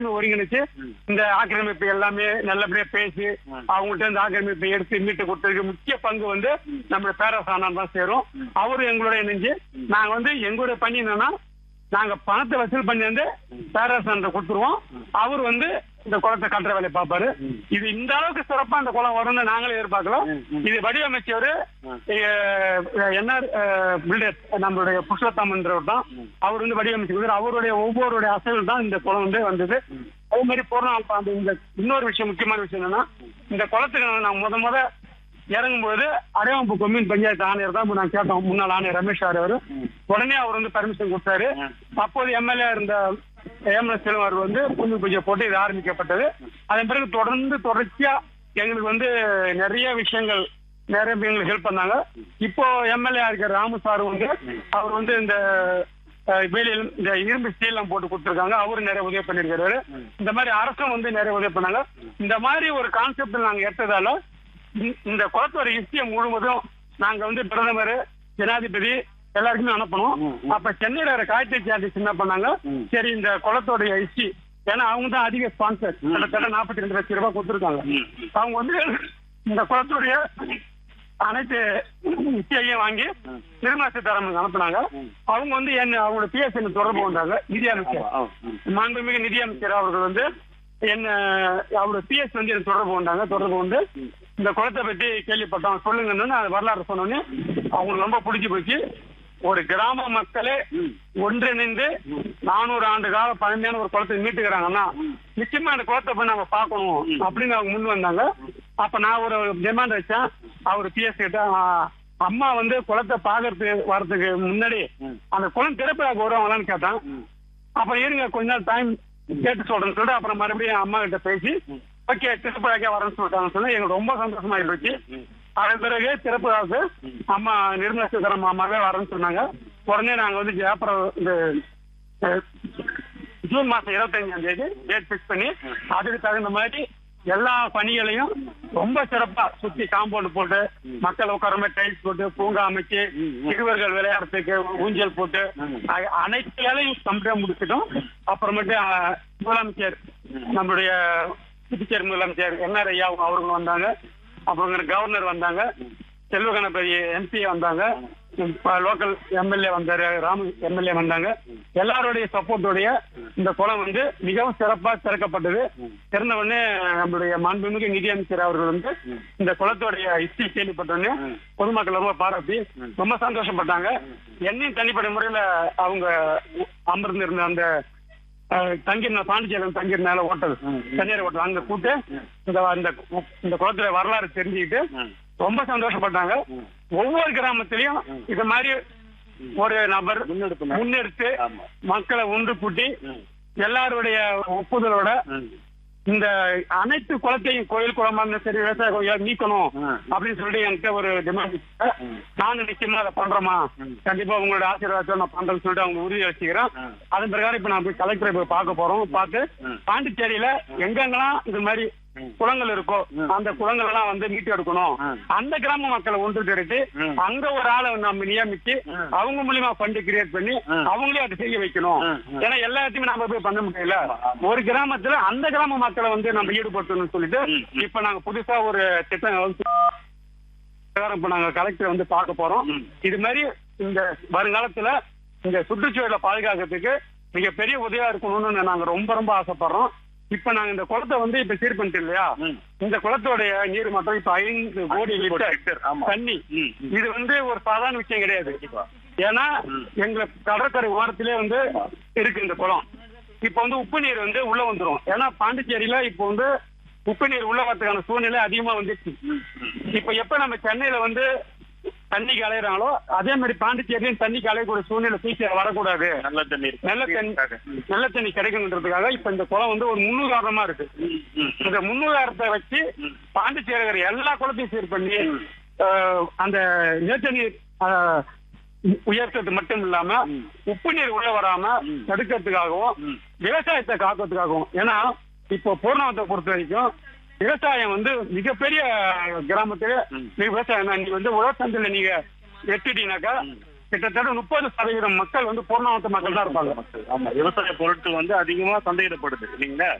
ஒருங்கிணைச்சு இந்த ஆக்கிரமிப்பு எல்லாமே நல்லபடியா பேசி அவங்கள்ட்ட இந்த ஆக்கிரமிப்பை எடுத்து மீட்டு கொடுத்ததுக்கு முக்கிய பங்கு வந்து நம்ம பேரசானான் தான் சேரும் அவரு எங்களோட இணைஞ்சு நாங்க வந்து எங்களுடைய பணி என்னன்னா நாங்க பணத்தை வசூல் பண்ணி வந்து பேரசான் கொடுத்துருவோம் அவர் வந்து இந்த குளத்தை கட்டுற வேலையை பார்ப்பாரு இது இந்த அளவுக்கு சிறப்பா அந்த குளம் வரும்னு நாங்களே எதிர்பார்க்கல இது வடிவமைச்சவர் என்ன பில்டர் நம்மளுடைய புருஷோத்தமன்றவர் தான் அவர் வந்து வடிவமைச்சிருக்காரு அவருடைய ஒவ்வொருடைய அசைவில் தான் இந்த குளம் வந்து வந்தது அதே மாதிரி பூர்ணால் பாண்டு இந்த இன்னொரு விஷயம் முக்கியமான விஷயம் என்னன்னா இந்த குளத்துக்கு நான் முத முத இறங்கும்போது அடையாம்பு கொம்யூன் பஞ்சாயத்து ஆணையர் தான் நாங்க கேட்டோம் முன்னாள் ஆணையர் ரமேஷ் சார் அவர் உடனே அவர் வந்து பர்மிஷன் கொடுத்தாரு அப்போது எம்எல்ஏ இருந்த ஏஎம்எஸ் செல்வர் வந்து பூமி பூஜை போட்டு இது ஆரம்பிக்கப்பட்டது அதன் பிறகு தொடர்ந்து தொடர்ச்சியா எங்களுக்கு வந்து நிறைய விஷயங்கள் நிறைய பேர் எங்களுக்கு ஹெல்ப் பண்ணாங்க இப்போ எம்எல்ஏ இருக்கிற ராமு சார் வந்து அவர் வந்து இந்த அஹ், வேலியில் இந்த இரும்பு ஸ்டீல்லாம் போட்டு கொடுத்துருக்காங்க அவரு நிறைய உதவி பண்ணிருக்காரு இந்த மாதிரி அரசும் வந்து நிறைய உதவி பண்ணாங்க இந்த மாதிரி ஒரு கான்செப்ட் நாங்க எடுத்ததால இந்த- இந்த குளத்தோட ஹிஸ்டரியை முழுவதும் நாங்க வந்து பிரதமர் ஜனாதிபதி எல்லாருக்குமே அனுப்பணும் அப்ப சென்னையில இருக்கிற காயத்ரி சார்ஜஸ் என்ன பண்ணாங்க சரி இந்த குளத்தோடைய ஹிஸ்டரி ஏன்னா அவங்க தான் அதிக ஸ்பான்சர் கிட்டத்தட்ட நாற்பத்தி ரெண்டு லட்சம் ரூபாய் கொடுத்துருக்காங்க அவங்க வந்து இந்த குளத்துடைய அனைத்து ஹிஸ்டரியையும் வாங்கி நிர்மலா சீதாராமன் அனுப்புனாங்க அவங்க வந்து என்ன அவங்களோட பிஎஸ்என் தொடர்பு கொண்டாங்க நிதியமைச்சர் மாண்புமிகு நிதியமைச்சர் அவர்கள் வந்து என்ன அவரோட பிஎஸ் வந்து எனக்கு தொடர்பு கொண்டாங்க தொடர்பு கொண்டு இந்த குளத்தை பத்தி கேள்விப்பட்டோம் சொல்லுங்கன்னு அது வரலாறு சொன்னோன்னே அவங்களுக்கு ரொம்ப பிடிச்சி போச்சு ஒரு கிராம மக்களே ஒன்றிணைந்து நானூறு ஆண்டு கால பழமையான ஒரு குளத்தை மீட்டுக்கிறாங்கன்னா நிச்சயமா அந்த குளத்தை போய் நம்ம பார்க்கணும் அப்படின்னு அவங்க முன் வந்தாங்க அப்ப நான் ஒரு டிமாண்ட் வச்சேன் அவர் பிஎஸ் கிட்ட ஆ, அம்மா வந்து குளத்தை பாக்குறதுக்கு வர்றதுக்கு முன்னாடி அந்த குளம் திறப்பாக வருவாங்களான்னு கேட்டேன் அப்புறம் இருங்க கொஞ்ச நாள் டைம் கேட்டு சொல்றேன்னு சொல்லிட்டு அப்புறம் மறுபடியும் அம்மா கிட்ட பேசி ஓகே திருப்பதிக்கே வரேன்னு சொல்லிட்டாங்க சொன்னா எங்களுக்கு ரொம்ப சந்தோஷமா இருந்துச்சு அதன் பிறகு திருப்பதிக்கு அம்மா நிர்மலா சீதாராமன் அம்மாவே வரேன்னு சொன்னாங்க உடனே நாங்க வந்து ஏப்ரல் இந்த அஹ், ஜூன் மாசம் இருபத்தஞ்சாம் தேதி டேட் ஃபிக்ஸ் பண்ணி அதுக்கு தகுந்த மாதிரி எல்லா பணிகளையும் ரொம்ப சிறப்பா சுத்தி காம்பவுண்ட் போட்டு மக்கள் உட்கார மாதிரி டைல்ஸ் போட்டு பூங்கா அமைச்சு சிறுவர்கள் விளையாடுறதுக்கு ஊஞ்சல் போட்டு அ- அனைத்து வேலையும் கம்ப்ளீட்டா முடிச்சிட்டோம் அப்புறமேட்டு அஹ், முதலமைச்சர் நம்மளுடைய புதுச்சேரி முதலமைச்சர் என்ஆர் ஐயா அவர்கள் வந்தாங்க அப்புறம் கவர்னர் வந்தாங்க செல்வ கணபதி எம்பி வந்தாங்க லோக்கல் எம்எல்ஏ வந்தாரு ராமு எம்எல்ஏ வந்தாங்க எல்லாருடைய சப்போர்ட்டோடைய இந்த குளம் வந்து மிகவும் சிறப்பா திறக்கப்பட்டது திறந்த உடனே நம்மளுடைய மாண்புமிகு நிதியமைச்சர் அவர்கள் வந்து இந்த குளத்தோடைய ஹிஸ்டரி கேள்விப்பட்ட உடனே பொதுமக்கள் ரொம்ப பாராட்டி ரொம்ப சந்தோஷப்பட்டாங்க என்னையும் தனிப்பட்ட முறையில அவங்க அமர்ந்திருந்த அந்த அஹ், தங்கியிருந்த பாண்டிச்சேரியில் தங்கியிருந்தால ஹோட்டல் தனியார் ஹோட்டல் அங்க கூட்டு இந்த இந்த இந்த குளத்துல வரலாறு தெரிஞ்சுக்கிட்டு ரொம்ப சந்தோஷப்பட்டாங்க ஒவ்வொரு கிராமத்திலையும் இது மாதிரி ஒரு நபர் முன்னெடுத்து மக்களை ஒன்று கூட்டி எல்லாருடைய ஒப்புதலோட இந்த அனைத்து குளத்தையும் கோயில் குளமா இருந்தாலும் சரி விவசாய கோயில் நீக்கணும் அப்படின்னு சொல்லிட்டு என்கிட்ட ஒரு டிமாண்ட் நானும் நிச்சயமா அதை பண்றோமா கண்டிப்பா உங்களோட ஆசீர்வாதத்தை நான் பண்றேன்னு சொல்லிட்டு அவங்க உறுதி வச்சுக்கிறேன் அதன் பிரகாரம் இப்ப நான் போய் கலெக்டரை போய் பார்க்க போறோம் பார்த்து பாண்டிச்சேரியில எங்கெங்கெல்லாம் இது மாதிரி குளங்கள் இருக்கோ அந்த குளங்கள் எல்லாம் வந்து மீட்டு எடுக்கணும் அந்த கிராம மக்களை ஒன்று திரட்டி அங்க ஒரு ஆளை நம்ம நியமிச்சு அவங்க மூலியமா ஃபண்ட் கிரியேட் பண்ணி அவங்களே அதை செய்ய வைக்கணும் ஏன்னா எல்லாத்தையுமே நம்ம போய் பண்ண முடியல ஒரு கிராமத்துல அந்த கிராம மக்களை வந்து நம்ம ஈடுபடுத்தணும்னு சொல்லிட்டு இப்ப நாங்க புதுசா ஒரு திட்டம் வந்து பிரகாரம் இப்ப நாங்க கலெக்டர் வந்து பார்க்க போறோம் இது மாதிரி இந்த வருங்காலத்துல இந்த சுற்றுச்சூழலை பாதுகாக்கிறதுக்கு மிகப்பெரிய உதவியா இருக்கணும்னு நாங்க ரொம்ப ரொம்ப ஆசைப்படுறோம் இப்ப நாங்க இந்த குளத்தை வந்து இப்ப சீர் பண்ணிட்டோம் இல்லையா இந்த குளத்தோடைய நீர் மட்டம் இப்ப ஐந்து கோடி லிட்டர் தண்ணி இது வந்து ஒரு சாதாரண விஷயம் கிடையாது ஏன்னா எங்க கடற்கரை ஓரத்திலே வந்து இருக்கு இந்த குளம் இப்ப வந்து உப்பு நீர் வந்து உள்ள வந்துரும் ஏன்னா பாண்டிச்சேரியில இப்ப வந்து உப்பு நீர் உள்ள வரதுக்கான சூழ்நிலை அதிகமா வந்துச்சு இப்ப எப்ப நம்ம சென்னையில வந்து தண்ணிக்கு அலையிறாங்களோ அதே மாதிரி பாண்டிச்சேரியும் தண்ணிக்கு அலையக்கூடிய சூழ்நிலை சீக்கிரம் வரக்கூடாது நல்ல தண்ணீர் நல்ல தண்ணி நல்ல தண்ணி கிடைக்கணுன்றதுக்காக இப்ப இந்த குளம் வந்து ஒரு முன்னுதாரணமா இருக்கு இந்த முன்னுதாரணத்தை வச்சு பாண்டிச்சேரி இருக்கிற எல்லா குளத்தையும் சீர் பண்ணி அஹ், அந்த நிலத்தண்ணீர் அஹ், உயர்த்தது மட்டும் இல்லாம உப்பு நீர் உள்ள வராம தடுக்கிறதுக்காகவும் விவசாயத்தை காக்கிறதுக்காகவும் ஏன்னா இப்போ பூர்ணவத்தை பொறுத்த வரைக்கும் விவசாயம் வந்து மிகப்பெரிய கிராமத்துல நீங்க விவசாயம் தான். நீங்க வந்து உழவசந்தில நீங்க எடுத்துட்டீங்கன்னாக்கா கிட்டத்தட்ட முப்பது சதவீதம் மக்கள் வந்து பூர்ணாவத்த மக்கள் தான் இருப்பாங்க ஆமா விவசாய பொருட்கள் வந்து அதிகமா சந்தையிடப்படுது இல்லைங்களா